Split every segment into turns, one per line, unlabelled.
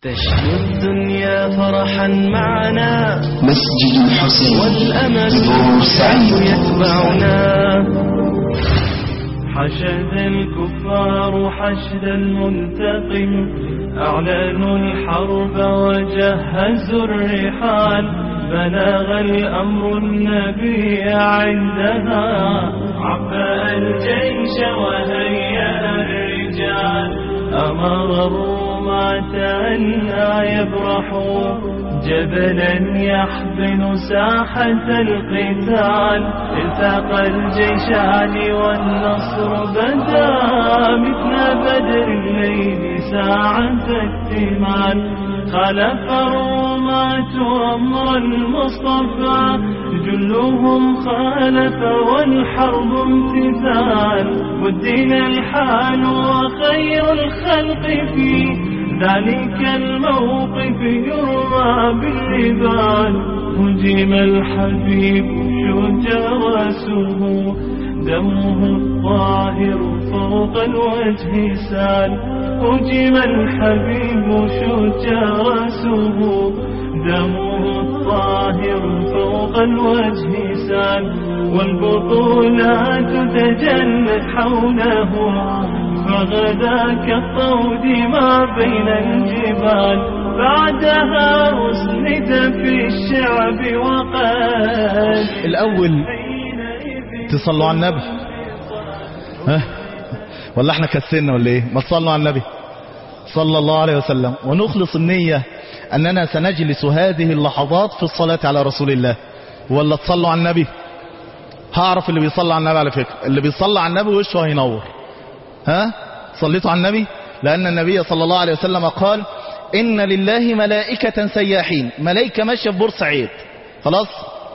تشكو الدنيا فرحا معنا
مسجد الحسين
والأمل
بورسعيد
يتبعنا حشد الكفار حشد المنتقم أعلنوا الحرب وجهزوا الرحال بلغ الأمر النبي عندها عبأ الجيش وهيأ الرجال أمر الرومة أن لا يبرحوا جبلا يحضن ساحة القتال التقى الجيشان والنصر بدا مثل بدر الليل ساعة اكتمال خلف الرماة أمر المصطفى جلهم خالف والحرب امتثال والدين الحال وخير الخلق في ذلك الموقف يرمى باللبان هجم الحبيب شجى راسه دمه الطاهر فوق الوجه سال هجم الحبيب شجى راسه دمه الطاهر فوق الوجه سال والبطولات تجلت حوله فغدا كالطود ما بين الجبال بعدها أسند في الشعب وقال
الأول تصلوا على النبي ها ولا احنا كسلنا ولا ايه ما تصلوا على النبي صلى الله عليه وسلم ونخلص النية أننا سنجلس هذه اللحظات في الصلاة على رسول الله ولا تصلوا على النبي هعرف اللي بيصلى على النبي على فكرة اللي بيصلى على النبي وشه هينور ها صليتوا على النبي لأن النبي صلى الله عليه وسلم قال إن لله ملائكة سياحين ملائكة ماشية في بورسعيد خلاص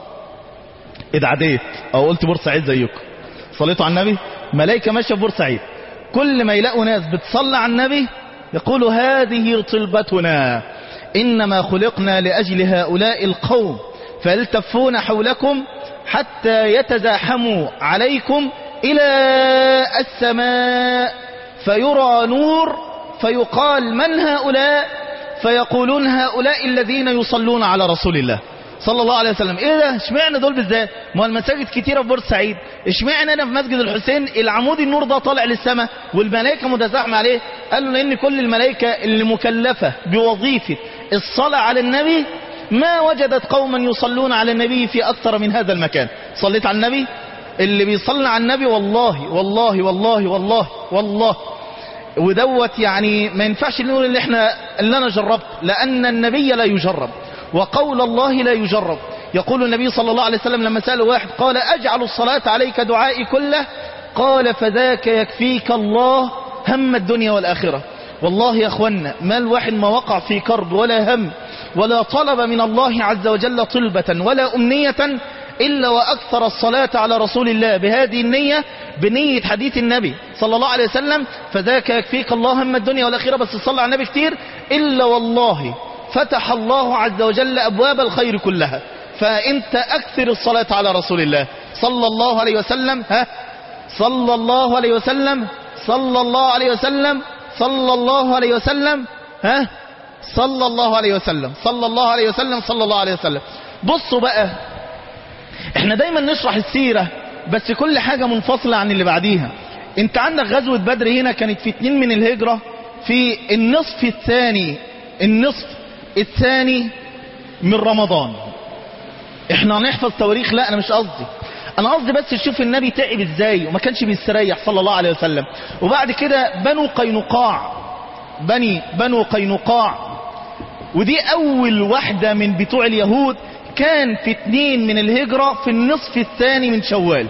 ادعديت او قلت بورسعيد زيكم صليتوا على النبي ملائكة ماشية في بورسعيد كل ما يلاقوا ناس بتصلى على النبي يقولوا هذه طلبتنا إنما خلقنا لأجل هؤلاء القوم فيلتفون حولكم حتى يتزاحموا عليكم إلى السماء فيرى نور فيقال من هؤلاء فيقولون هؤلاء الذين يصلون على رسول الله صلى الله عليه وسلم ايه ده اشمعنى دول بالذات ما المساجد كتيرة في بورسعيد اشمعنى انا في مسجد الحسين العمود النور ده طالع للسماء والملائكة متزاحمة عليه قالوا لان كل الملائكة اللي مكلفة بوظيفة الصلاة على النبي ما وجدت قوما يصلون على النبي في اكثر من هذا المكان صليت على النبي اللي بيصلي على النبي والله والله والله والله والله ودوت يعني ما ينفعش نقول اللي احنا اللي انا جربت لان النبي لا يجرب وقول الله لا يجرب يقول النبي صلى الله عليه وسلم لما سأله واحد قال أجعل الصلاة عليك دعائي كله قال فذاك يكفيك الله هم الدنيا والآخرة والله يا أخوانا ما الواحد ما وقع في كرب ولا هم ولا طلب من الله عز وجل طلبة ولا أمنية إلا وأكثر الصلاة على رسول الله بهذه النية بنية حديث النبي صلى الله عليه وسلم فذاك يكفيك الله هم الدنيا والآخرة بس صلى على النبي كتير إلا والله فتح الله عز وجل أبواب الخير كلها فأنت أكثر الصلاة على رسول الله صلى الله عليه وسلم ها صلى الله عليه وسلم صلى الله عليه وسلم صلى الله عليه وسلم ها صلى الله عليه وسلم صلى الله عليه وسلم صلى الله عليه وسلم بصوا بقى احنا دايما نشرح السيرة بس كل حاجة منفصلة عن اللي بعديها انت عندك غزوة بدر هنا كانت في اتنين من الهجرة في النصف الثاني النصف الثاني من رمضان احنا هنحفظ تواريخ لا انا مش قصدي انا قصدي بس تشوف النبي تعب ازاي وما كانش بيستريح صلى الله عليه وسلم وبعد كده بنو قينقاع بني بنو قينقاع ودي اول واحدة من بتوع اليهود كان في اتنين من الهجرة في النصف الثاني من شوال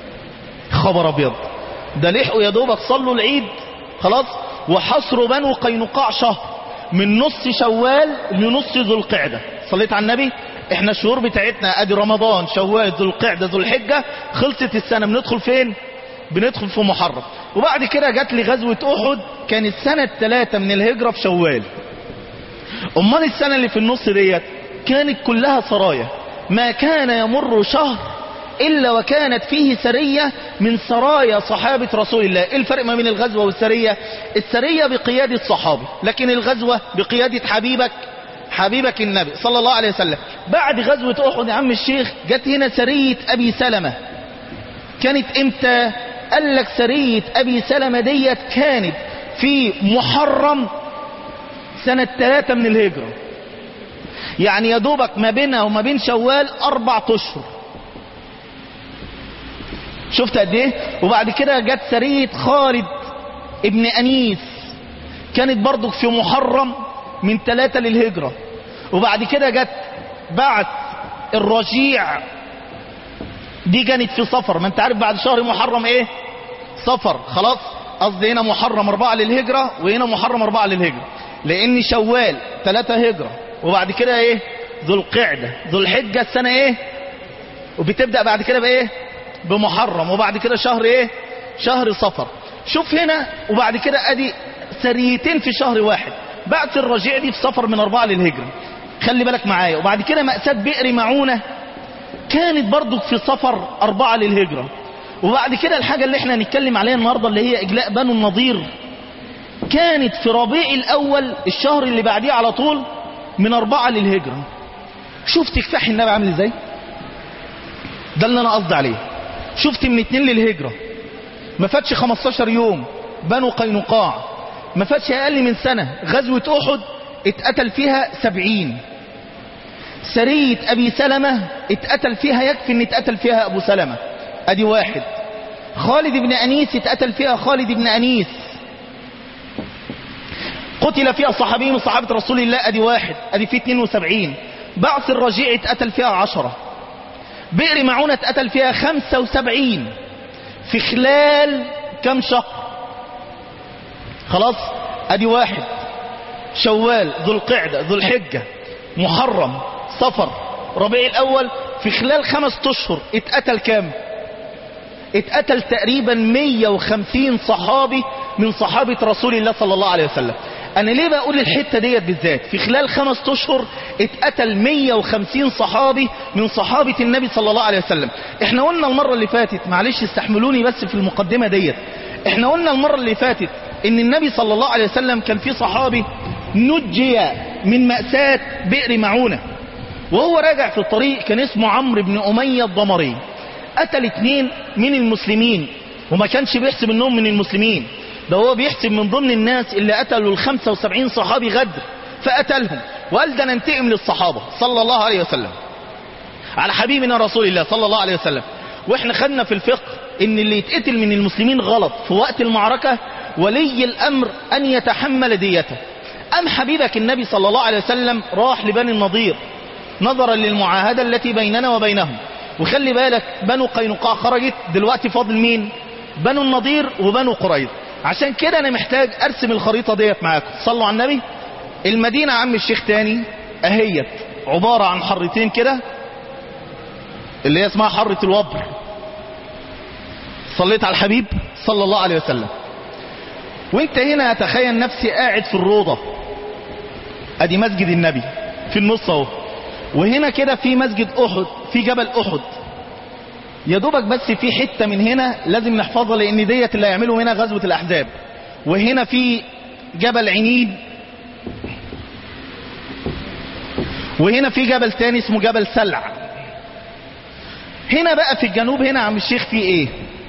خبر ابيض ده لحقوا يا دوبك صلوا العيد خلاص وحصروا بنو قينقاع شهر من نص شوال لنص ذو القعدة صليت على النبي احنا الشهور بتاعتنا ادي رمضان شوال ذو القعدة ذو الحجة خلصت السنة بندخل فين بندخل في محرم وبعد كده جات لي غزوة احد كانت سنة ثلاثة من الهجرة في شوال امال السنة اللي في النص ديت كانت كلها سرايا ما كان يمر شهر إلا وكانت فيه سرية من سرايا صحابة رسول الله إيه الفرق ما بين الغزوة والسرية السرية بقيادة صحابي لكن الغزوة بقيادة حبيبك حبيبك النبي صلى الله عليه وسلم بعد غزوة أحد يا عم الشيخ جت هنا سرية أبي سلمة كانت امتى قال لك سرية أبي سلمة ديت كانت في محرم سنة ثلاثة من الهجرة يعني يا دوبك ما بينها وما بين شوال أربع أشهر شفت قد ايه وبعد كده جت سرية خالد ابن أنيس كانت برضو في محرم من ثلاثة للهجرة وبعد كده جت بعث الرجيع دي كانت في صفر ما انت عارف بعد شهر محرم ايه صفر خلاص قصدي هنا محرم أربعة للهجرة وهنا محرم أربعة للهجرة لأن شوال ثلاثة هجرة وبعد كده ايه ذو القعدة ذو الحجة السنة ايه وبتبدأ بعد كده بايه بمحرم وبعد كده شهر ايه شهر صفر شوف هنا وبعد كده ادي سريتين في شهر واحد بعث الرجيع دي في سفر من أربعة للهجرة خلي بالك معايا وبعد كده مأساة بئر معونة كانت برضو في سفر أربعة للهجرة وبعد كده الحاجة اللي احنا هنتكلم عليها النهاردة اللي هي إجلاء بنو النضير كانت في ربيع الأول الشهر اللي بعديه على طول من أربعة للهجرة شفت كفاح النبي عامل ازاي ده اللي أنا قصدي عليه شفت من اتنين للهجرة ما فاتش 15 يوم بنو قينقاع ما فاتش أقل من سنة غزوة أحد اتقتل فيها سبعين سرية أبي سلمة اتقتل فيها يكفي ان اتقتل فيها أبو سلمة أدي واحد خالد بن أنيس اتقتل فيها خالد بن أنيس قتل فيها صحابي من صحابة رسول الله أدي واحد أدي في 72 بعث الرجيع اتقتل فيها عشرة بئر معونة اتقتل فيها 75 في خلال كم شهر خلاص أدي واحد شوال ذو القعدة ذو الحجة محرم صفر ربيع الأول في خلال خمس أشهر اتقتل كام اتقتل تقريبا 150 صحابي من صحابة رسول الله صلى الله عليه وسلم انا ليه بقول الحتة ديت بالذات في خلال خمس اشهر اتقتل 150 صحابي من صحابة النبي صلى الله عليه وسلم احنا قلنا المرة اللي فاتت معلش استحملوني بس في المقدمة ديت احنا قلنا المرة اللي فاتت ان النبي صلى الله عليه وسلم كان في صحابي نجي من مأساة بئر معونة وهو راجع في الطريق كان اسمه عمرو بن أمية الضمري قتل اتنين من المسلمين وما كانش بيحسب انهم من المسلمين ده هو بيحسب من ضمن الناس اللي قتلوا ال 75 صحابي غدر فقتلهم وقال ده ننتقم للصحابة صلى الله عليه وسلم على حبيبنا رسول الله صلى الله عليه وسلم واحنا خدنا في الفقه ان اللي يتقتل من المسلمين غلط في وقت المعركة ولي الامر ان يتحمل ديته ام حبيبك النبي صلى الله عليه وسلم راح لبني النضير نظرا للمعاهدة التي بيننا وبينهم وخلي بالك بنو قينقاع خرجت دلوقتي فاضل مين بنو النضير وبنو قريظ عشان كده انا محتاج ارسم الخريطة ديت معاكم صلوا على النبي المدينة عم الشيخ تاني اهيت عبارة عن حرتين كده اللي هي اسمها حرة الوبر صليت على الحبيب صلى الله عليه وسلم وانت هنا اتخيل نفسي قاعد في الروضة ادي مسجد النبي في النص اهو وهنا كده في مسجد احد في جبل احد يا دوبك بس في حتة من هنا لازم نحفظها لان ديت اللي هيعملوا هنا غزوة الاحزاب وهنا في جبل عنيد وهنا في جبل تاني اسمه جبل سلع هنا بقى في الجنوب هنا عم الشيخ في ايه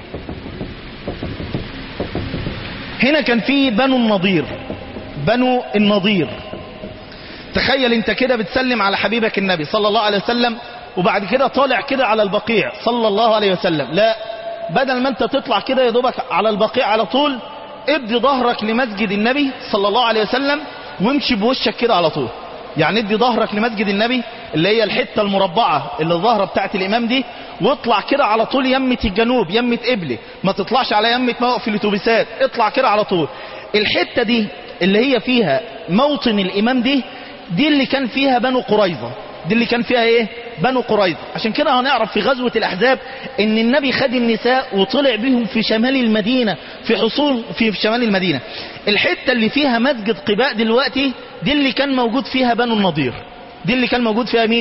هنا كان في بنو النضير بنو النضير تخيل انت كده بتسلم على حبيبك النبي صلى الله عليه وسلم وبعد كده طالع كده على البقيع صلى الله عليه وسلم لا بدل ما انت تطلع كده يا دوبك على البقيع على طول ادي ظهرك لمسجد النبي صلى الله عليه وسلم وامشي بوشك كده على طول يعني ادي ظهرك لمسجد النبي اللي هي الحتة المربعة اللي الظهرة بتاعت الامام دي واطلع كده على طول يمة الجنوب يمة قبلي ما تطلعش على يمة موقف الاتوبيسات اطلع كده على طول الحتة دي اللي هي فيها موطن الامام دي دي اللي كان فيها بنو قريظة دي اللي كان فيها ايه بنو قريظة عشان كده هنعرف في غزوة الاحزاب ان النبي خد النساء وطلع بهم في شمال المدينة في حصول في شمال المدينة الحتة اللي فيها مسجد قباء دلوقتي دي اللي كان موجود فيها بنو النضير دي اللي كان موجود فيها مين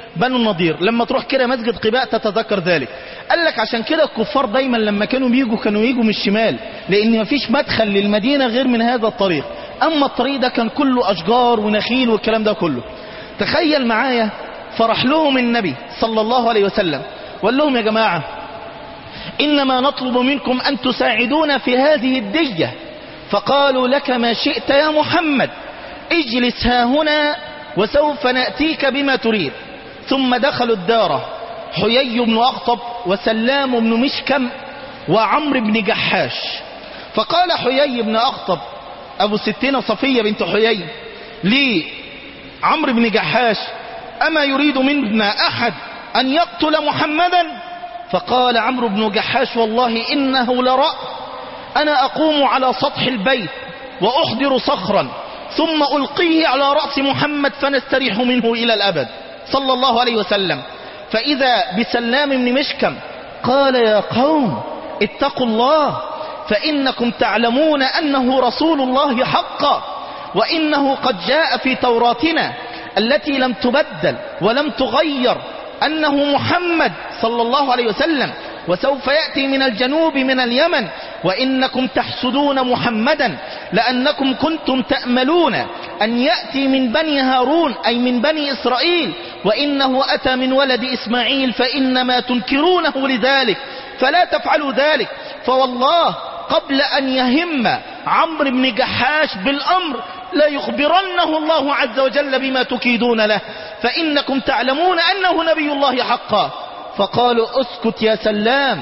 بنو النضير لما تروح كده مسجد قباء تتذكر ذلك قال لك عشان كده الكفار دايما لما كانوا بيجوا كانوا يجوا من الشمال لان مفيش مدخل للمدينة غير من هذا الطريق اما الطريق ده كان كله اشجار ونخيل والكلام ده كله تخيل معايا فرح لهم النبي صلى الله عليه وسلم وقال لهم يا جماعة إنما نطلب منكم أن تساعدونا في هذه الدية فقالوا لك ما شئت يا محمد اجلس ها هنا وسوف نأتيك بما تريد ثم دخلوا الدار حيي بن أخطب وسلام بن مشكم وعمر بن جحاش فقال حيي بن أخطب أبو ستين صفية بنت حيي لي عمرو بن جحاش أما يريد منا أحد أن يقتل محمدا فقال عمرو بن جحاش والله إنه لرأ أنا أقوم على سطح البيت وأحضر صخرا ثم ألقيه على رأس محمد فنستريح منه إلى الأبد صلى الله عليه وسلم فإذا بسلام بن مشكم قال يا قوم اتقوا الله فإنكم تعلمون أنه رسول الله حقا وإنه قد جاء في توراتنا التي لم تبدل ولم تغير أنه محمد صلى الله عليه وسلم وسوف يأتي من الجنوب من اليمن وإنكم تحسدون محمدا لأنكم كنتم تأملون أن يأتي من بني هارون أي من بني إسرائيل وإنه أتى من ولد إسماعيل فإنما تنكرونه لذلك فلا تفعلوا ذلك فوالله قبل أن يهم عمرو بن جحاش بالأمر لا يخبرنه الله عز وجل بما تكيدون له فإنكم تعلمون أنه نبي الله حقا فقالوا اسكت يا سلام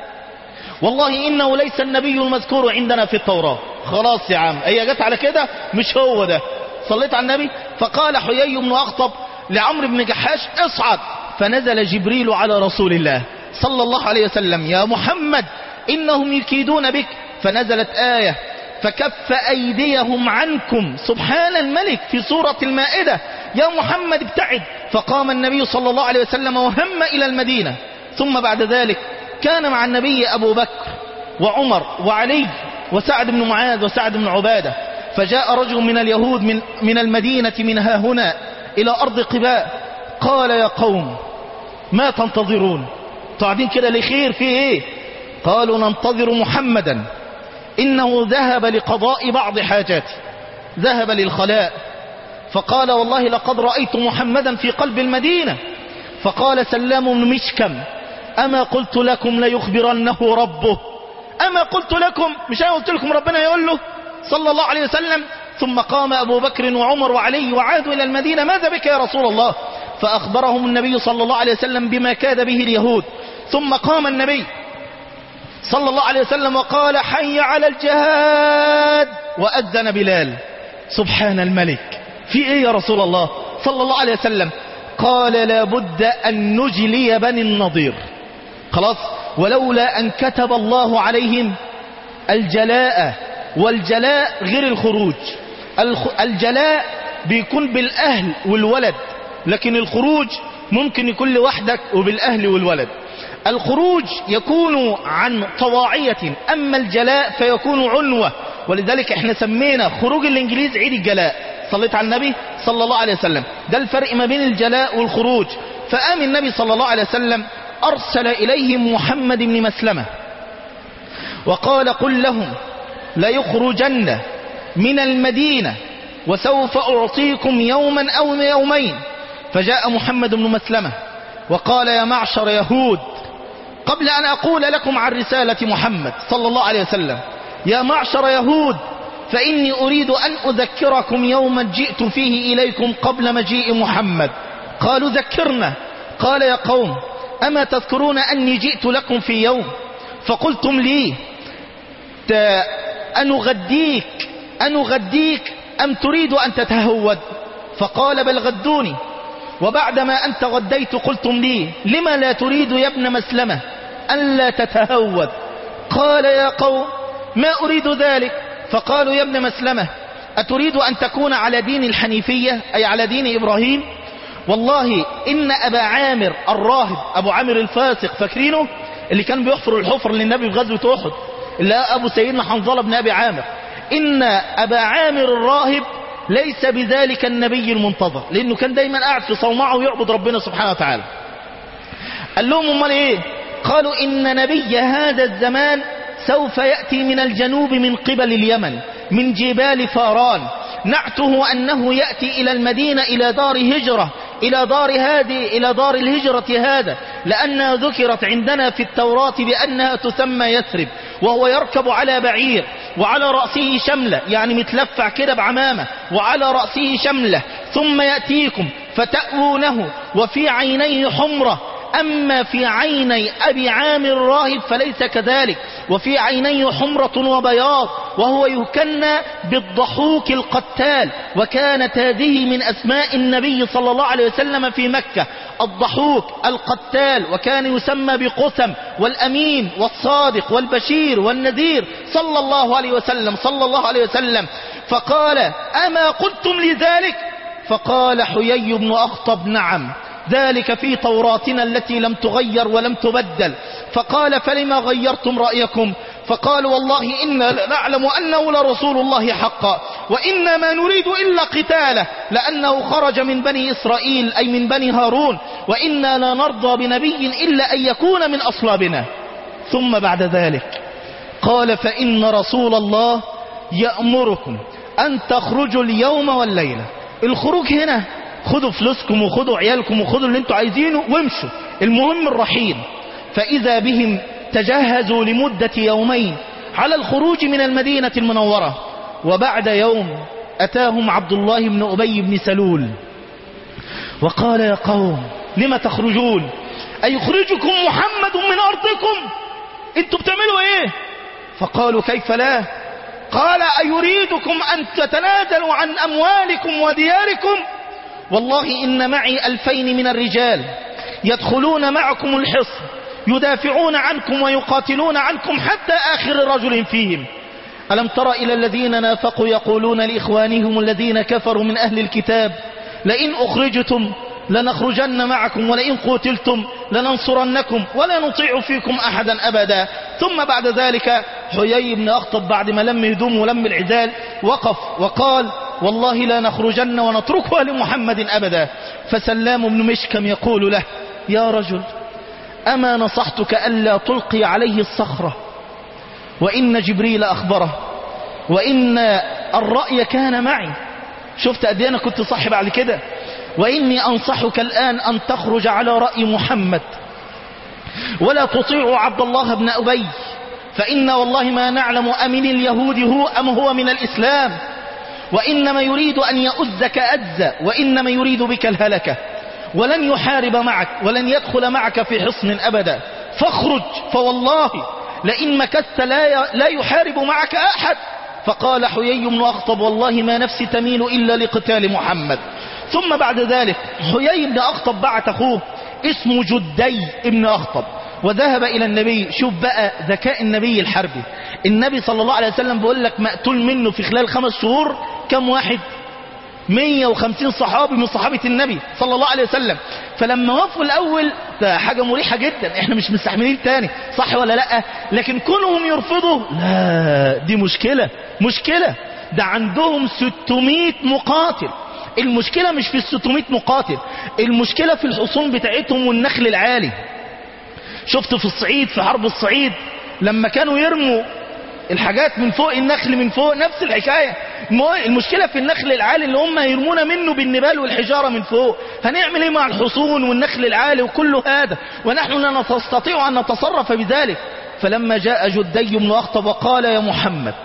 والله إنه ليس النبي المذكور عندنا في التوراة خلاص يا عم هي جت على كده مش هو ده صليت على النبي فقال حيي بن أخطب لعمرو بن جحاش اصعد فنزل جبريل على رسول الله صلى الله عليه وسلم يا محمد إنهم يكيدون بك فنزلت آية فكف أيديهم عنكم سبحان الملك في سورة المائدة يا محمد ابتعد فقام النبي صلى الله عليه وسلم وهم إلى المدينة ثم بعد ذلك كان مع النبي أبو بكر وعمر وعلي وسعد بن معاذ وسعد بن عبادة فجاء رجل من اليهود من, من المدينة من ها هنا إلى أرض قباء قال يا قوم ما تنتظرون قاعدين كده لخير في ايه قالوا ننتظر محمدا إنه ذهب لقضاء بعض حاجاته ذهب للخلاء فقال والله لقد رأيت محمدا في قلب المدينة فقال سلام بن مشكم أما قلت لكم ليخبرنه ربه أما قلت لكم مش أنا قلت لكم ربنا يقول له صلى الله عليه وسلم ثم قام أبو بكر وعمر وعلي وعادوا إلى المدينة ماذا بك يا رسول الله فأخبرهم النبي صلى الله عليه وسلم بما كاد به اليهود ثم قام النبي صلى الله عليه وسلم وقال حي على الجهاد وأذن بلال سبحان الملك في ايه يا رسول الله صلى الله عليه وسلم قال لابد أن نجلي بني النضير خلاص ولولا أن كتب الله عليهم الجلاء والجلاء غير الخروج الخ- الجلاء بيكون بالأهل والولد لكن الخروج ممكن يكون لوحدك وبالأهل والولد الخروج يكون عن طواعية أما الجلاء فيكون عنوة ولذلك احنا سمينا خروج الإنجليز عيد الجلاء صليت على النبي صلى الله عليه وسلم ده الفرق ما بين الجلاء والخروج فقام النبي صلى الله عليه وسلم أرسل إليهم محمد بن مسلمة وقال قل لهم ليخرجن من المدينة وسوف أعطيكم يوما أو يومين فجاء محمد بن مسلمة وقال يا معشر يهود قبل أن أقول لكم عن رسالة محمد صلى الله عليه وسلم يا معشر يهود فإني أريد أن أذكركم يوما جئت فيه إليكم قبل مجيء محمد قالوا ذكرنا قال يا قوم أما تذكرون أني جئت لكم في يوم فقلتم لي ت- أنغديك أنغديك أم تريد أن تتهود فقال بل غدوني وبعدما أنت غديت قلتم لي لما لا تريد يا ابن مسلمة ألا تتهود قال يا قوم ما أريد ذلك فقالوا يا ابن مسلمة أتريد أن تكون على دين الحنيفية أي على دين إبراهيم والله إن أبا عامر الراهب أبو عامر الفاسق فاكرينه اللي كان بيحفر الحفر للنبي في غزوة أحد اللي أبو سيدنا حنظلة بن أبي عامر إن أبا عامر الراهب ليس بذلك النبي المنتظر لأنه كان دايما قاعد في صومعه ويعبد ربنا سبحانه وتعالى قال لهم امال ايه قالوا ان نبي هذا الزمان سوف يأتي من الجنوب من قبل اليمن من جبال فاران نعته أنه يأتي إلى المدينة إلى دار هجرة إلى دار هذه إلى دار الهجرة هذا لأنها ذكرت عندنا في التوراة بأنها تسمى يثرب وهو يركب على بعير وعلى رأسه شملة يعني متلفع كده بعمامة وعلى رأسه شملة ثم يأتيكم فتأوونه وفي عينيه حمرة أما في عيني أبي عامر الراهب فليس كذلك وفي عينيه حمرة وبياض وهو يكنى بالضحوك القتال وكانت هذه من أسماء النبي صلى الله عليه وسلم في مكة الضحوك القتال وكان يسمى بقسم والأمين والصادق والبشير والنذير صلى الله عليه وسلم صلى الله عليه وسلم فقال أما قلتم لذلك فقال حيي بن أخطب نعم ذلك في توراتنا التي لم تغير ولم تبدل فقال فلما غيرتم رأيكم فقالوا والله إنا نعلم أنه لرسول الله حقا وإنا ما نريد إلا قتاله لأنه خرج من بني إسرائيل أي من بني هارون وإنا لا نرضى بنبي إلا أن يكون من أصلابنا ثم بعد ذلك قال فإن رسول الله يأمركم أن تخرجوا اليوم والليلة الخروج هنا خدوا فلوسكم وخدوا عيالكم وخدوا اللي انتوا عايزينه وامشوا المهم الرحيل فإذا بهم تجهزوا لمدة يومين على الخروج من المدينة المنورة وبعد يوم أتاهم عبد الله بن أبي بن سلول وقال يا قوم لم تخرجون أيخرجكم محمد من أرضكم انتوا بتعملوا ايه فقالوا كيف لا قال أيريدكم أن تتنازلوا عن أموالكم ودياركم والله إن معي ألفين من الرجال يدخلون معكم الحصن يدافعون عنكم ويقاتلون عنكم حتى آخر رجل فيهم ألم تر إلى الذين نافقوا يقولون لإخوانهم الذين كفروا من أهل الكتاب لئن أخرجتم لنخرجن معكم ولئن قتلتم لننصرنكم ولا نطيع فيكم أحدا أبدا ثم بعد ذلك حيي بن أخطب بعد ما لم هدوم ولم العزال وقف وقال والله لا نخرجن ونتركها لمحمد أبدا فسلام بن مشكم يقول له يا رجل أما نصحتك ألا تلقي عليه الصخرة وإن جبريل أخبره وإن الرأي كان معي شفت قد أنا كنت صح بعد كده وإني أنصحك الآن أن تخرج على رأي محمد ولا تطيع عبد الله بن أبي فإن والله ما نعلم أمن اليهود هو أم هو من الإسلام وإنما يريد أن يؤزك أجزا وإنما يريد بك الهلكة ولن يحارب معك ولن يدخل معك في حصن أبدا فاخرج فوالله لئن مكثت لا لا يحارب معك أحد فقال حيي بن أخطب والله ما نفسي تميل إلا لقتال محمد ثم بعد ذلك حيي بن أخطب بعت أخوه اسمه جدي بن أخطب وذهب إلى النبي شوف بقى ذكاء النبي الحربي النبي صلى الله عليه وسلم بيقول لك مقتول منه في خلال خمس شهور كم واحد 150 صحابي من صحابة النبي صلى الله عليه وسلم فلما وقفوا الأول ده حاجة مريحة جدا احنا مش مستحملين تاني صح ولا لا لكن كونهم يرفضوا لا دي مشكلة مشكلة ده عندهم 600 مقاتل المشكلة مش في ال 600 مقاتل المشكلة في الحصون بتاعتهم والنخل العالي شفت في الصعيد في حرب الصعيد لما كانوا يرموا الحاجات من فوق النخل من فوق نفس الحكاية المشكلة في النخل العالي اللي هم يرمون منه بالنبال والحجارة من فوق هنعمل ايه مع الحصون والنخل العالي وكل هذا ونحن لا نستطيع أن نتصرف بذلك فلما جاء جدي بن أخطب وقال يا محمد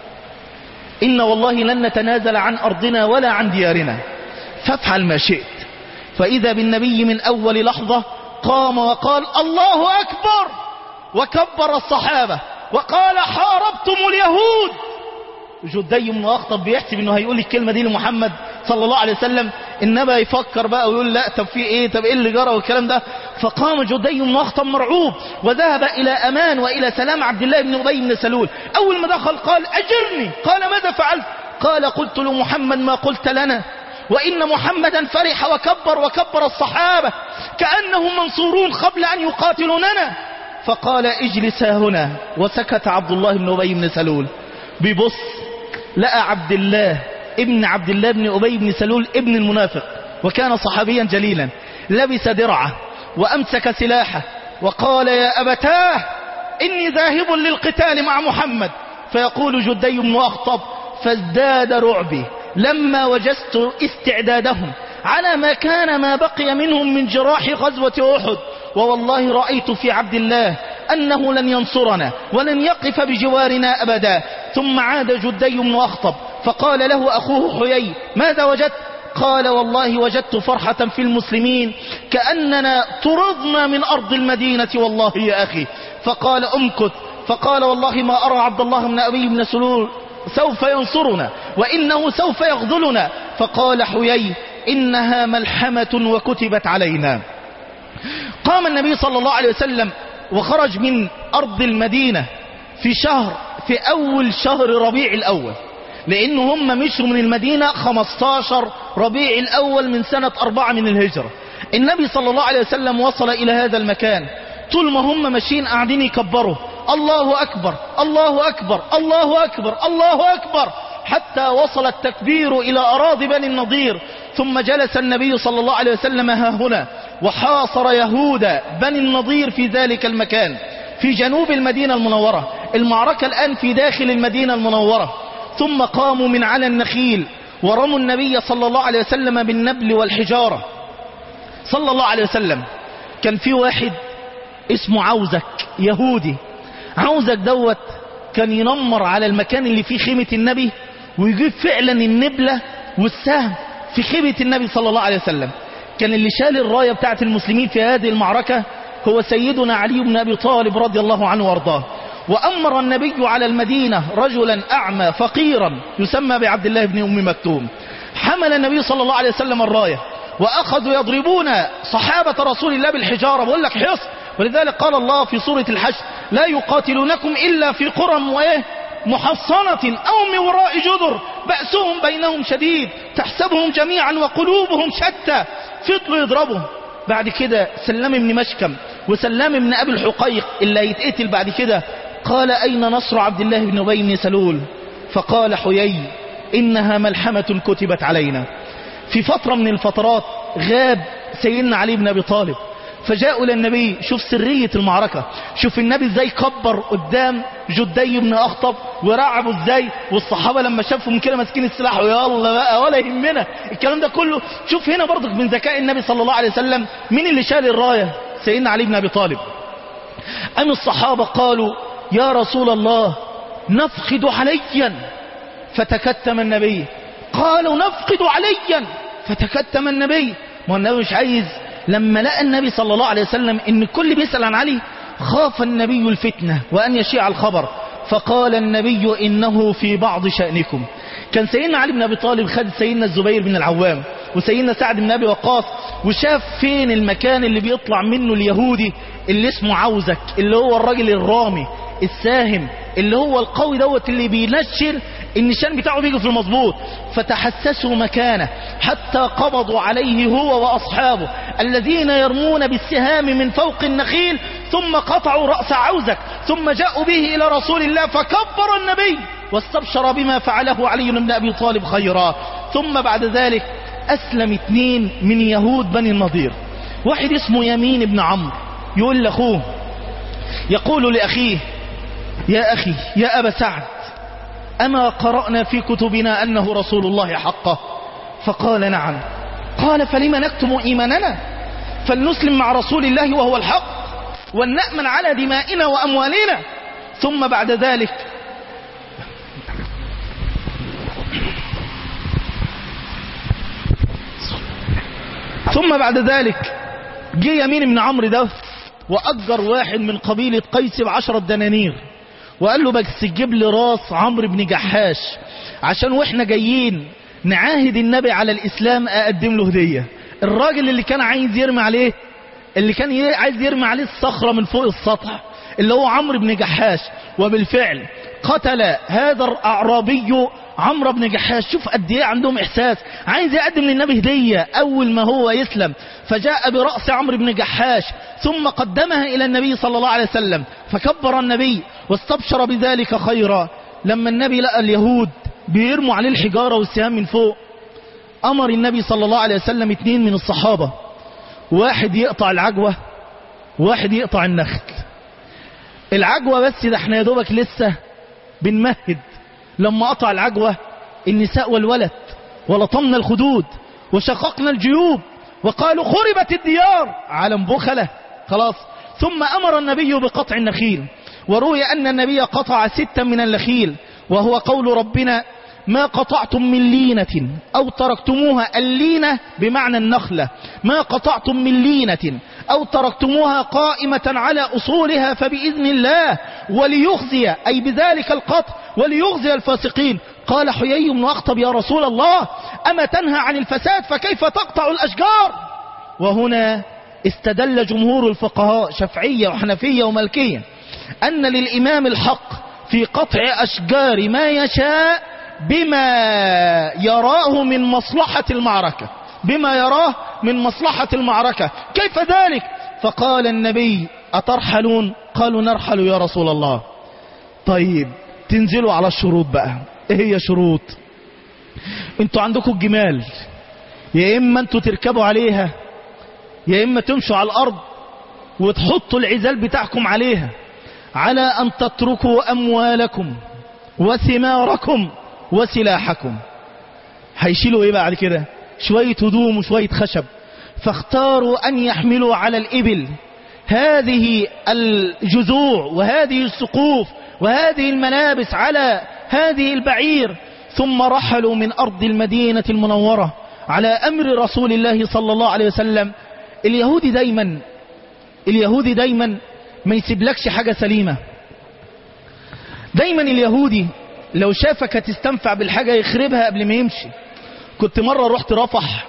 إن والله لن نتنازل عن أرضنا ولا عن ديارنا فافعل ما شئت فإذا بالنبي من أول لحظة قام وقال الله أكبر وكبر الصحابة وقال حاربتم اليهود جدي بن أخطب بيحسب انه هيقول الكلمة دي لمحمد صلى الله عليه وسلم انما يفكر بقى ويقول لا طب في ايه طب ايه اللي جرى والكلام ده فقام جدي بن أخطب مرعوب وذهب الى امان والى سلام عبد الله بن ابي بن سلول اول ما دخل قال اجرني قال ماذا فعلت قال قلت لمحمد ما قلت لنا وإن محمدا فرح وكبر وكبر الصحابة كأنهم منصورون قبل أن يقاتلوننا فقال اجلس هنا وسكت عبد الله بن أبي بن سلول بيبص لقى عبد الله ابن عبد الله بن أبي بن سلول ابن المنافق وكان صحابيا جليلا لبس درعه وأمسك سلاحه وقال يا أبتاه إني ذاهب للقتال مع محمد فيقول جدي بن أخطب فازداد رعبي لما وجدت استعدادهم على ما كان ما بقي منهم من جراح غزوة أحد ووالله رأيت في عبد الله أنه لن ينصرنا ولن يقف بجوارنا أبدا ثم عاد جدي بن أخطب فقال له أخوه حيي ماذا وجدت قال والله وجدت فرحة في المسلمين كأننا طردنا من أرض المدينة والله يا أخي فقال أمكث فقال والله ما أرى عبد الله بن أبي بن سلول سوف ينصرنا وإنه سوف يغذلنا فقال حيي إنها ملحمة وكتبت علينا قام النبي صلى الله عليه وسلم وخرج من أرض المدينة في شهر في أول شهر ربيع الأول لأن هم مشوا من المدينة 15 ربيع الأول من سنة أربعة من الهجرة النبي صلى الله عليه وسلم وصل إلى هذا المكان طول ما هم ماشيين قاعدين يكبروا الله أكبر الله أكبر الله أكبر الله أكبر حتى وصل التكبير إلى أراضي بني النضير ثم جلس النبي صلى الله عليه وسلم ها هنا وحاصر يهود بني النضير في ذلك المكان في جنوب المدينة المنورة المعركة الآن في داخل المدينة المنورة ثم قاموا من على النخيل ورموا النبي صلى الله عليه وسلم بالنبل والحجارة صلى الله عليه وسلم كان في واحد اسمه عوزك يهودي عوزك دوت كان ينمر على المكان اللي فيه خيمة النبي ويجيب فعلا النبلة والسهم في خيمة النبي صلى الله عليه وسلم كان اللي شال الراية بتاعت المسلمين في هذه المعركة هو سيدنا علي بن أبي طالب رضي الله عنه وارضاه وأمر النبي على المدينة رجلا أعمى فقيرا يسمى بعبد الله بن أم مكتوم حمل النبي صلى الله عليه وسلم الراية وأخذوا يضربون صحابة رسول الله بالحجارة بقول لك حصن ولذلك قال الله في سورة الحشر لا يقاتلونكم إلا في قرى وإيه محصنة أو من وراء جدر بأسهم بينهم شديد تحسبهم جميعا وقلوبهم شتى فضلوا يضربهم بعد كده سلام بن مشكم وسلام بن أبي الحقيق اللي هيتقتل بعد كده قال أين نصر عبد الله بن أبي بن سلول فقال حيي إنها ملحمة كتبت علينا في فترة من الفترات غاب سيدنا علي بن أبي طالب فجاءوا للنبي شوف سرية المعركة شوف النبي ازاي كبر قدام جدي بن أخطب ورعبوا ازاي والصحابة لما شافهم كده ماسكين السلاح ويلا بقى ولا يهمنا الكلام ده كله شوف هنا برضك من ذكاء النبي صلى الله عليه وسلم مين اللي شال الراية سيدنا علي بن أبي طالب أم الصحابة قالوا يا رسول الله نفقد عليا فتكتم النبي قالوا نفقد عليا فتكتم النبي ما النبي مش عايز لما لقى النبي صلى الله عليه وسلم ان الكل بيسأل عن علي خاف النبي الفتنة وأن يشيع الخبر فقال النبي إنه في بعض شأنكم كان سيدنا علي بن أبي طالب خد سيدنا الزبير بن العوام وسيدنا سعد بن أبي وقاص وشاف فين المكان اللي بيطلع منه اليهودي اللي اسمه عوزك اللي هو الراجل الرامي الساهم اللي هو القوي دوت اللي بينشر النشان بتاعه بيجي في المظبوط فتحسسوا مكانه حتى قبضوا عليه هو وأصحابه الذين يرمون بالسهام من فوق النخيل ثم قطعوا رأس عوزك ثم جاءوا به إلى رسول الله فكبر النبي واستبشر بما فعله علي بن أبي طالب خيرا ثم بعد ذلك أسلم اثنين من يهود بني النضير واحد اسمه يمين بن عمرو يقول لأخوه يقول لأخيه يا أخي يا أبا سعد أما قرأنا في كتبنا أنه رسول الله حقه فقال نعم قال فلم نكتم إيماننا فلنسلم مع رسول الله وهو الحق ولنأمن على دمائنا وأموالنا ثم بعد ذلك ثم بعد ذلك جه يمين بن عمرو ده وأجر واحد من قبيلة قيس بعشرة دنانير وقال له بس تجيب لي راس عمرو بن جحاش عشان واحنا جايين نعاهد النبي على الإسلام أقدم له هدية الراجل اللي كان عايز يرمي عليه اللي كان ي- عايز يرمي عليه الصخرة من فوق السطح اللي هو عمرو بن جحاش وبالفعل قتل هذا الأعرابي عمرو بن جحاش شوف قد ايه عندهم احساس عايز يقدم للنبي هديه اول ما هو يسلم فجاء براس عمرو بن جحاش ثم قدمها الى النبي صلى الله عليه وسلم فكبر النبي واستبشر بذلك خيرا لما النبي لقى اليهود بيرموا عليه الحجارة والسهام من فوق أمر النبي صلى الله عليه وسلم اتنين من الصحابة واحد يقطع العجوة واحد يقطع النخل العجوة بس ده احنا يا دوبك لسه بنمهد لما قطع العجوة النساء والولد ولطمنا الخدود وشققنا الجيوب وقالوا خربت الديار عالم بخلة خلاص ثم أمر النبي بقطع النخيل وروي أن النبي قطع ستا من النخيل وهو قول ربنا ما قطعتم من لينة أو تركتموها اللينة بمعنى النخلة ما قطعتم من لينة أو تركتموها قائمة على أصولها فبإذن الله وليخزي أي بذلك القطع وليخزي الفاسقين قال حيي بن أخطب يا رسول الله أما تنهى عن الفساد فكيف تقطع الأشجار وهنا استدل جمهور الفقهاء شفعية وحنفية وملكية أن للإمام الحق في قطع أشجار ما يشاء بما يراه من مصلحة المعركة بما يراه من مصلحة المعركة كيف ذلك فقال النبي أترحلون قالوا نرحل يا رسول الله طيب تنزلوا على الشروط بقى ايه هي شروط انتوا عندكم الجمال يا اما انتوا تركبوا عليها يا اما تمشوا على الارض وتحطوا العزال بتاعكم عليها على ان تتركوا اموالكم وثماركم وسلاحكم هيشيلوا ايه بعد كده شوية هدوم وشوية خشب فاختاروا ان يحملوا على الابل هذه الجذوع وهذه السقوف وهذه الملابس على هذه البعير ثم رحلوا من أرض المدينة المنورة على أمر رسول الله صلى الله عليه وسلم اليهودي دايما اليهودي دايما ما يسيبلكش حاجة سليمة دايما اليهودي لو شافك هتستنفع بالحاجة يخربها قبل ما يمشي كنت مرة رحت رفح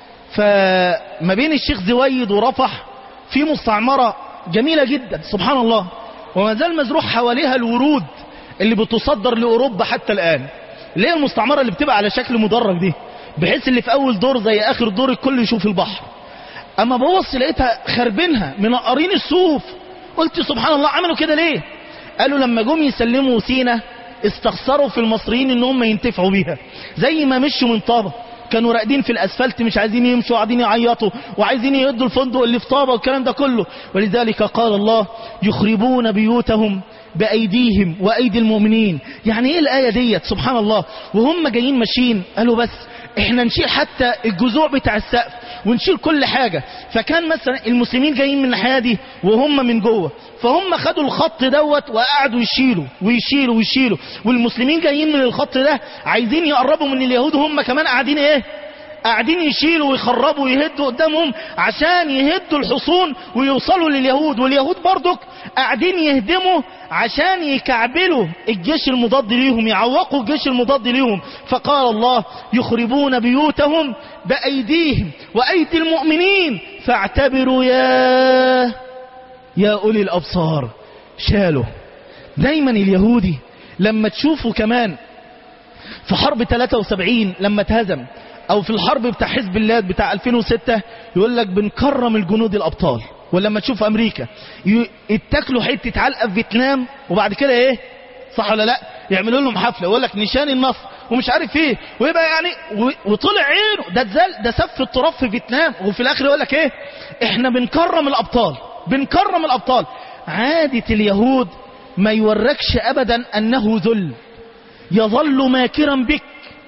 فما بين الشيخ زويد ورفح في مستعمرة جميلة جدا سبحان الله وما زال مزروع حواليها الورود اللي بتصدر لأوروبا حتى الآن اللي هي المستعمرة اللي بتبقى على شكل مدرج دي بحيث اللي في أول دور زي آخر دور الكل يشوف البحر أما ببص لقيتها خربينها منقرين السوف قلت سبحان الله عملوا كده ليه قالوا لما جم يسلموا سينا استخسروا في المصريين ان هم ينتفعوا بيها زي ما مشوا من طابة كانوا راقدين في الاسفلت مش عايزين يمشوا وقاعدين يعيطوا وعايزين يدوا الفندق اللي في طابة والكلام ده كله ولذلك قال الله يخربون بيوتهم بأيديهم وأيدي المؤمنين يعني ايه الآية ديت سبحان الله وهم جايين ماشيين قالوا بس احنا نشيل حتى الجذوع بتاع السقف ونشيل كل حاجة فكان مثلا المسلمين جايين من الناحية دي وهم من جوه فهم خدوا الخط دوت وقعدوا يشيلوا ويشيلوا ويشيلوا والمسلمين جايين من الخط ده عايزين يقربوا من اليهود وهم كمان قاعدين ايه قاعدين يشيلوا ويخربوا ويهدوا قدامهم عشان يهدوا الحصون ويوصلوا لليهود واليهود برضك قاعدين يهدموا عشان يكعبلوا الجيش المضاد ليهم يعوقوا الجيش المضاد ليهم فقال الله يخربون بيوتهم بأيديهم وأيدي المؤمنين فاعتبروا يا يا أولي الأبصار شالوا دايما اليهودي لما تشوفوا كمان في حرب 73 لما اتهزم او في الحرب بتاع حزب الله بتاع 2006 يقول لك بنكرم الجنود الابطال ولما تشوف امريكا يتاكلوا حته علقه في فيتنام وبعد كده ايه صح ولا لا يعملوا لهم حفله يقول لك نشان النصر ومش عارف ايه ويبقى يعني وطلع عينه ده اتزال ده سف التراب في فيتنام وفي الاخر يقول لك ايه احنا بنكرم الابطال بنكرم الابطال عاده اليهود ما يوركش ابدا انه ذل يظل ماكرا بك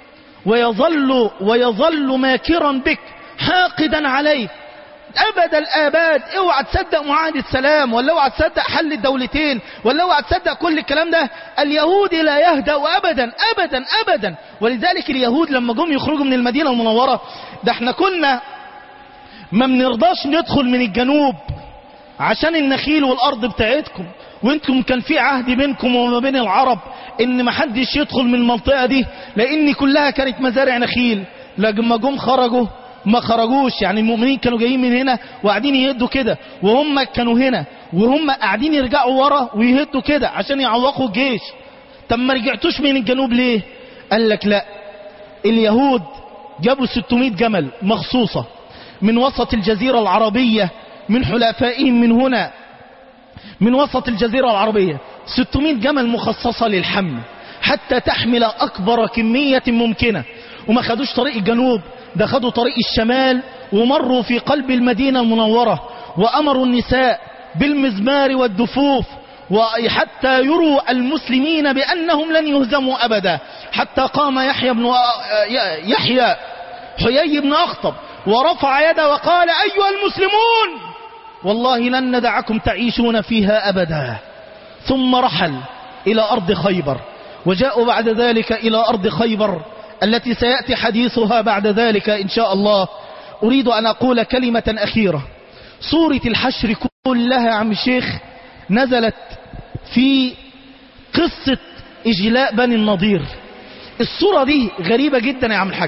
ويظل ويظل ماكرا بك حاقدا عليك ابد الاباد اوعى تصدق معاهدة سلام ولا اوعى تصدق حل الدولتين ولا اوعى تصدق كل الكلام ده اليهود لا يهدأ ابدا ابدا ابدا ولذلك اليهود لما جم يخرجوا من المدينة المنورة ده احنا كنا ما بنرضاش ندخل من الجنوب عشان النخيل والارض بتاعتكم وانتم كان في عهد بينكم وما بين العرب ان ما حدش يدخل من المنطقة دي لان كلها كانت مزارع نخيل لما جم خرجوا ما خرجوش يعني المؤمنين كانوا جايين من هنا وقاعدين يهدوا كده وهم كانوا هنا وهم قاعدين يرجعوا ورا ويهدوا كده عشان يعوقوا الجيش طب ما رجعتوش من الجنوب ليه قال لك لا اليهود جابوا 600 جمل مخصوصة من وسط الجزيرة العربية من حلفائهم من هنا من وسط الجزيرة العربية 600 جمل مخصصة للحمل حتى تحمل أكبر كمية ممكنة وما خدوش طريق الجنوب ده خدوا طريق الشمال ومروا في قلب المدينة المنورة وأمروا النساء بالمزمار والدفوف وحتى يروا المسلمين بأنهم لن يهزموا أبدا حتى قام يحيى بن يحيى حيي بن أخطب ورفع يده وقال أيها المسلمون والله لن ندعكم تعيشون فيها أبدا ثم رحل إلى أرض خيبر وجاءوا بعد ذلك إلى أرض خيبر التي سيأتي حديثها بعد ذلك إن شاء الله أريد أن أقول كلمة أخيرة سورة الحشر كلها يا عم الشيخ نزلت في قصة إجلاء بني النضير الصورة دي غريبة جدا يا عم الحاج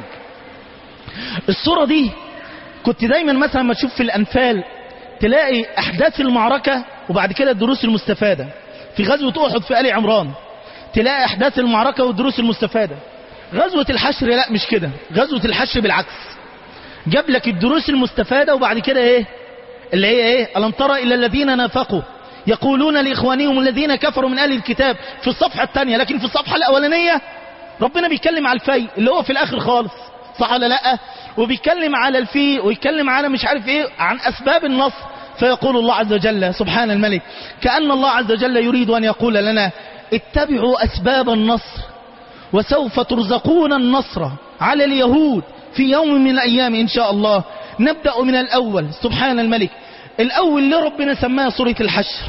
الصورة دي كنت دايما مثلا ما تشوف في الأنفال تلاقي أحداث المعركة وبعد كده الدروس المستفادة في غزوة أحد في آل عمران تلاقي أحداث المعركة والدروس المستفادة غزوة الحشر لا مش كده غزوة الحشر بالعكس جاب لك الدروس المستفادة وبعد كده ايه اللي هي ايه ألم ترى إلى الذين نافقوا يقولون لإخوانهم الذين كفروا من أهل الكتاب في الصفحة الثانية لكن في الصفحة الأولانية ربنا بيتكلم على الفي اللي هو في الآخر خالص صح ولا لا وبيتكلم على الفي ويتكلم على مش عارف ايه عن أسباب النصر فيقول الله عز وجل سبحان الملك كأن الله عز وجل يريد أن يقول لنا اتبعوا أسباب النصر وسوف ترزقون النصر على اليهود في يوم من الأيام إن شاء الله نبدأ من الأول سبحان الملك الأول اللي ربنا سماها سورة الحشر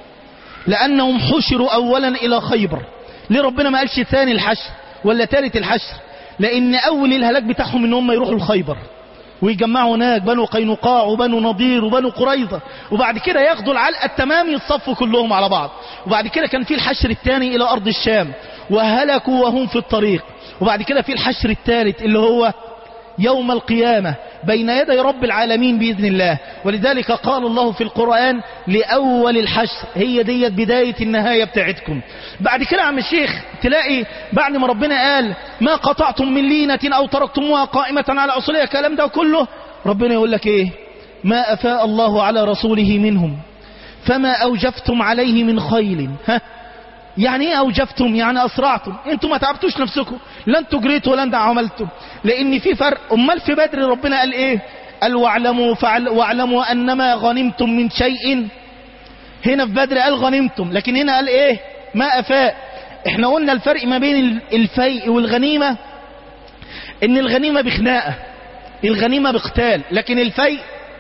لأنهم حشروا أولا إلى خيبر ليه ربنا ما قالش ثاني الحشر ولا ثالث الحشر لأن أول الهلاك بتاعهم إن هم يروحوا الخيبر ويجمعوا هناك بنو قينقاع وبنو نضير وبنو قريظة وبعد كده ياخدوا العلقة التمام يتصفوا كلهم على بعض وبعد كده كان في الحشر الثاني إلى أرض الشام وهلكوا وهم في الطريق وبعد كده في الحشر الثالث اللي هو يوم القيامة بين يدي رب العالمين بإذن الله ولذلك قال الله في القرآن لأول الحشر هي ديت بداية النهاية بتاعتكم بعد كده عم الشيخ تلاقي بعد ما ربنا قال ما قطعتم من لينة أو تركتموها قائمة على أصولها الكلام ده كله ربنا يقول لك إيه ما أفاء الله على رسوله منهم فما أوجفتم عليه من خيل ها يعني ايه اوجفتم يعني اسرعتم انتم ما تعبتوش نفسكم لا انتوا جريتوا ولا انتوا عملتم لان في فرق امال في بدر ربنا قال ايه قال واعلموا فعل واعلموا انما غنمتم من شيء هنا في بدر قال غنمتم لكن هنا قال ايه ما افاء احنا قلنا الفرق ما بين الفيء والغنيمة ان الغنيمة بخناقة الغنيمة بقتال لكن الفيء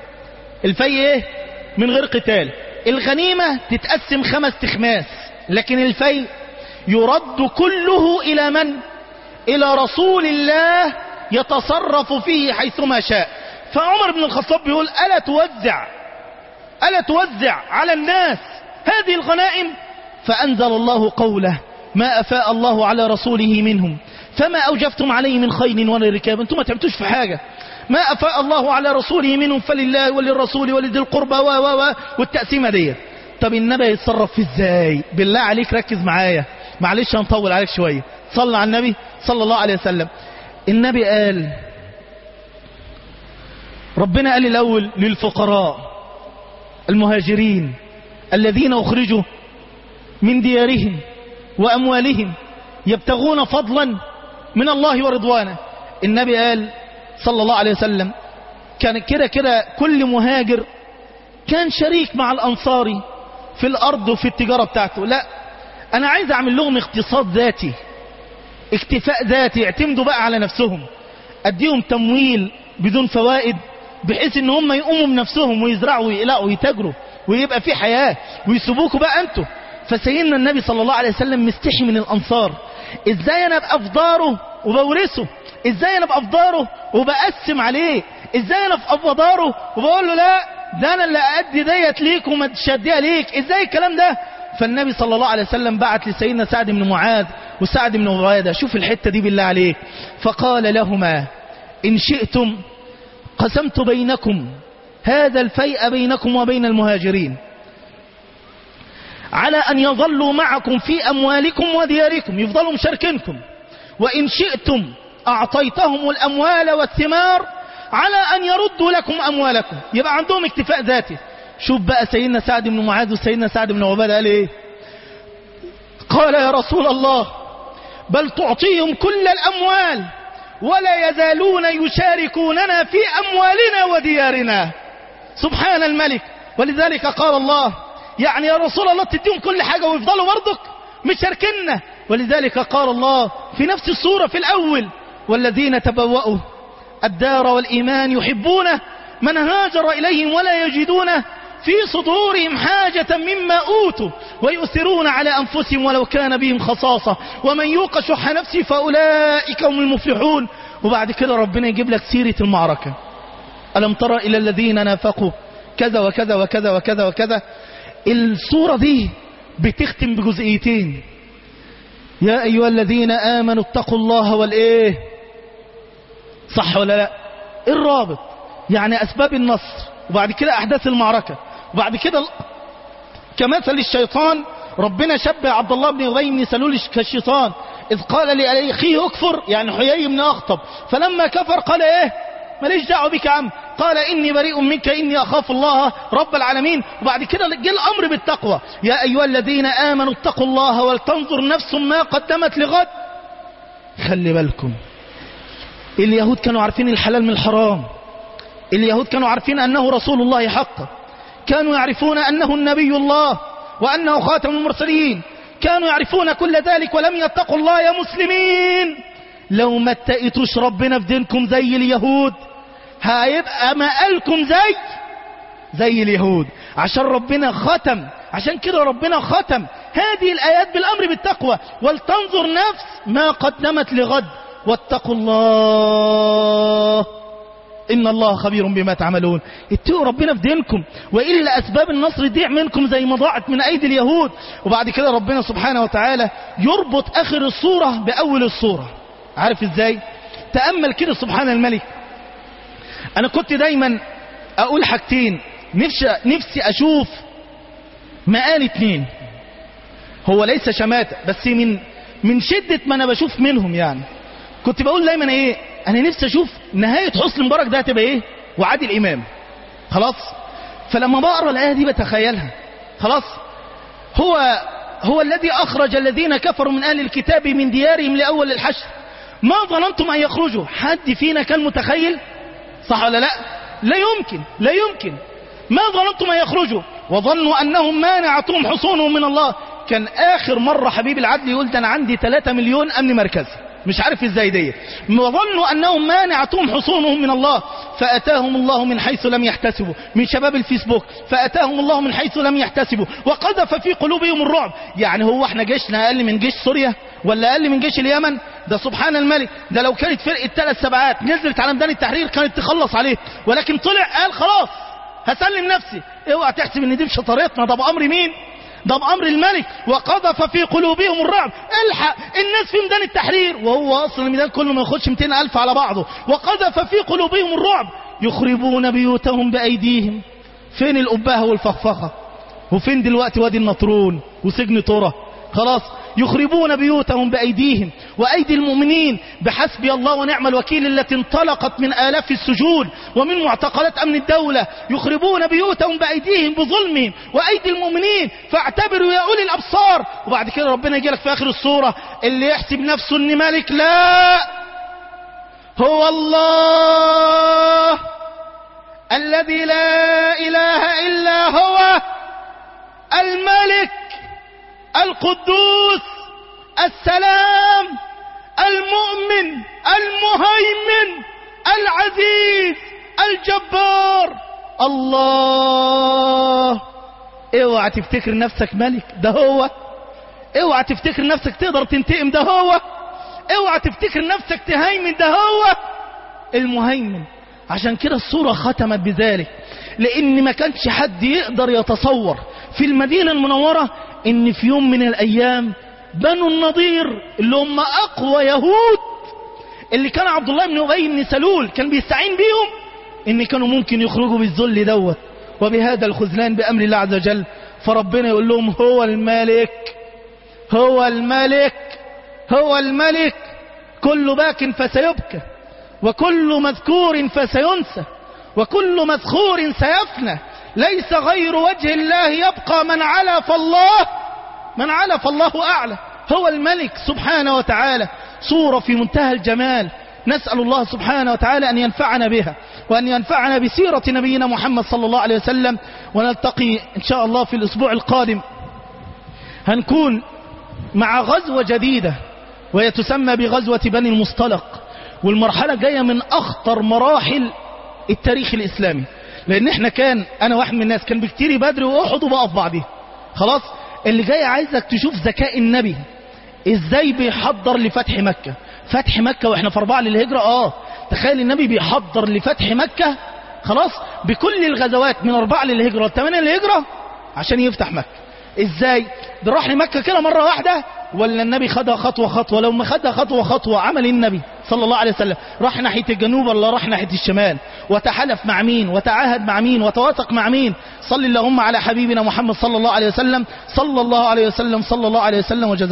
الفيء ايه من غير قتال الغنيمة تتقسم خمس تخماس لكن الفيء يرد كله إلى من؟ إلى رسول الله يتصرف فيه حيثما شاء فعمر بن الخطاب بيقول ألا توزع ألا توزع على الناس هذه الغنائم فأنزل الله قوله ما أفاء الله على رسوله منهم فما أوجفتم عليه من خيل ولا ركاب أنتم ما تعبتوش في حاجة ما أفاء الله على رسوله منهم فلله وللرسول ولذي القربى و و و والتقسيمة ديت طب النبي يتصرف فيه ازاي بالله عليك ركز معايا معلش هنطول عليك شوية صلى على النبي صلى الله عليه وسلم النبي قال ربنا قال الأول للفقراء المهاجرين الذين أخرجوا من ديارهم وأموالهم يبتغون فضلا من الله ورضوانه النبي قال صلى الله عليه وسلم كان كده كده كل مهاجر كان شريك مع الأنصاري في الأرض وفي التجارة بتاعته لا أنا عايز أعمل لهم اقتصاد ذاتي اكتفاء ذاتي يعتمدوا بقى على نفسهم أديهم تمويل بدون فوائد بحيث ان هم يقوموا بنفسهم ويزرعوا ويقلقوا ويتاجروا ويبقى في حياة ويسيبوكوا بقى انتوا فسيدنا النبي صلى الله عليه وسلم مستحي من الأنصار ازاي انا ابقى في داره وبورثه ازاي انا ابقى في داره وبقسم عليه ازاي انا في داره وبقول له لا ده انا اللي ادي ديت ليك وما تشديها ليك ازاي الكلام ده فالنبي صلى الله عليه وسلم بعت لسيدنا سعد بن معاذ وسعد بن عباده شوف الحته دي بالله عليك فقال لهما ان شئتم قسمت بينكم هذا الفيء بينكم وبين المهاجرين على أن يظلوا معكم في أموالكم ودياركم يفضلوا مشاركينكم وإن شئتم أعطيتهم الأموال والثمار على أن يردوا لكم أموالكم يبقى عندهم اكتفاء ذاتي شوف بقى سيدنا سعد بن معاذ وسيدنا سعد بن عبادة قال إيه قال يا رسول الله بل تعطيهم كل الأموال ولا يزالون يشاركوننا في أموالنا وديارنا سبحان الملك ولذلك قال الله يعني يا رسول الله تديهم كل حاجة ويفضلوا برضك مشاركنا ولذلك قال الله في نفس السورة في الأول والذين تبوأوا الدار والإيمان يحبونه من هاجر إليهم ولا يجدون في صدورهم حاجة مما أوتوا ويؤثرون على أنفسهم ولو كان بهم خصاصة ومن يوق شح نفسه فأولئك هم المفلحون وبعد كده ربنا يجيب لك سيرة المعركة ألم ترى إلى الذين نافقوا كذا وكذا وكذا وكذا وكذا الصورة دي بتختم بجزئيتين يا أيها الذين آمنوا اتقوا الله والإيه صح ولا لا الرابط يعني أسباب النصر وبعد كده أحداث المعركة وبعد كده كمثل الشيطان ربنا شبه عبد الله بن أبي بن سلول كالشيطان إذ قال لأخيه أكفر يعني حيي بن أخطب فلما كفر قال إيه ماليش دعوه بك يا عم قال إني بريء منك إني أخاف الله رب العالمين وبعد كده جه الأمر بالتقوى يا أيها الذين آمنوا اتقوا الله ولتنظر نفس ما قدمت لغد خلي بالكم اليهود كانوا عارفين الحلال من الحرام اليهود كانوا عارفين أنه رسول الله حقا كانوا يعرفون أنه النبي الله وأنه خاتم المرسلين كانوا يعرفون كل ذلك ولم يتقوا الله يا مسلمين لو ما اتقيتوش ربنا في دينكم زي اليهود هيبقى مقالكم زي زي اليهود عشان ربنا ختم عشان كده ربنا ختم هذه الآيات بالأمر بالتقوى ولتنظر نفس ما قدمت لغد واتقوا الله إن الله خبير بما تعملون اتقوا ربنا في دينكم وإلا أسباب النصر تضيع منكم زي ما ضاعت من أيدي اليهود وبعد كده ربنا سبحانه وتعالى يربط آخر الصورة بأول الصورة عارف إزاي تأمل كده سبحان الملك أنا كنت دايما أقول حاجتين نفسي, نفسي أشوف مقال اتنين هو ليس شماتة بس من من شدة ما أنا بشوف منهم يعني كنت بقول دايما ايه انا نفسي اشوف نهاية حسن مبارك ده هتبقى ايه وعادل امام خلاص فلما بقرا الايه دي بتخيلها خلاص هو هو الذي اخرج الذين كفروا من اهل الكتاب من ديارهم لاول الحشر ما ظننتم ان يخرجوا حد فينا كان متخيل صح ولا لا لا يمكن لا يمكن ما ظننتم ان يخرجوا وظنوا انهم مانعتهم حصونهم من الله كان اخر مره حبيب العدل يقول ده انا عندي 3 مليون امن مركزي مش عارف ازاي دي وظنوا انهم مانعتهم حصونهم من الله فاتاهم الله من حيث لم يحتسبوا من شباب الفيسبوك فاتاهم الله من حيث لم يحتسبوا وقذف في قلوبهم الرعب يعني هو احنا جيشنا اقل من جيش سوريا ولا اقل من جيش اليمن ده سبحان الملك ده لو كانت فرقه ثلاث سبعات نزلت على ميدان التحرير كانت تخلص عليه ولكن طلع قال خلاص هسلم نفسي اوعى تحسب ان دي بشطارتنا ده بامر مين ده بأمر الملك وقذف في قلوبهم الرعب الحق الناس في ميدان التحرير وهو أصلا الميدان كله ما ياخدش 200 ألف على بعضه وقذف في قلوبهم الرعب يخربون بيوتهم بأيديهم فين الأباهة والفخفخة وفين دلوقتي وادي النطرون وسجن طرة خلاص يخربون بيوتهم بأيديهم وأيدي المؤمنين بحسبي الله ونعم الوكيل التي انطلقت من آلاف السجون ومن معتقلات أمن الدولة يخربون بيوتهم بأيديهم بظلمهم وأيدي المؤمنين فاعتبروا يا أولي الأبصار وبعد كده ربنا يجي لك في آخر الصورة اللي يحسب نفسه أن ملك لا هو الله الذي لا إله إلا هو الملك القدوس السلام المؤمن المهيمن العزيز الجبار الله اوعى تفتكر نفسك ملك ده هو اوعى تفتكر نفسك تقدر تنتقم ده هو اوعى تفتكر نفسك تهيمن ده هو المهيمن عشان كده الصورة ختمت بذلك لان ما كانش حد يقدر يتصور في المدينة المنورة ان في يوم من الايام بنو النضير اللي هم اقوى يهود اللي كان عبد الله بن ابي بن سلول كان بيستعين بيهم ان كانوا ممكن يخرجوا بالذل دوت وبهذا الخذلان بامر الله عز وجل فربنا يقول لهم هو الملك هو الملك هو الملك كل باك فسيبكى وكل مذكور فسينسى وكل مذخور سيفنى ليس غير وجه الله يبقى من علا فالله من علا فالله أعلى هو الملك سبحانه وتعالى صورة في منتهى الجمال نسأل الله سبحانه وتعالى أن ينفعنا بها وأن ينفعنا بسيرة نبينا محمد صلى الله عليه وسلم ونلتقي إن شاء الله في الأسبوع القادم هنكون مع غزوة جديدة وهي تسمى بغزوة بني المصطلق والمرحلة جاية من أخطر مراحل التاريخ الإسلامي لأن احنا كان أنا واحد من الناس كان بكتيري بدر وأحد وبقى في بعضها خلاص اللي جاي عايزك تشوف ذكاء النبي ازاي بيحضر لفتح مكة فتح مكة واحنا في أربعة للهجرة اه تخيل النبي بيحضر لفتح مكة خلاص بكل الغزوات من أربعة للهجرة والثمانية للهجرة عشان يفتح مكة ازاي ده راح لمكة كده مرة واحدة ولا النبي خدها خطوة خطوة لو ما خدها خطوة خطوة عمل النبي صلى الله عليه وسلم راح ناحية الجنوب ولا راح ناحية الشمال وتحلف مع مين وتعاهد مع مين وتواثق مع مين صلى اللهم على حبيبنا محمد صلى الله عليه وسلم صلى الله عليه وسلم صلى الله عليه وسلم وجزاك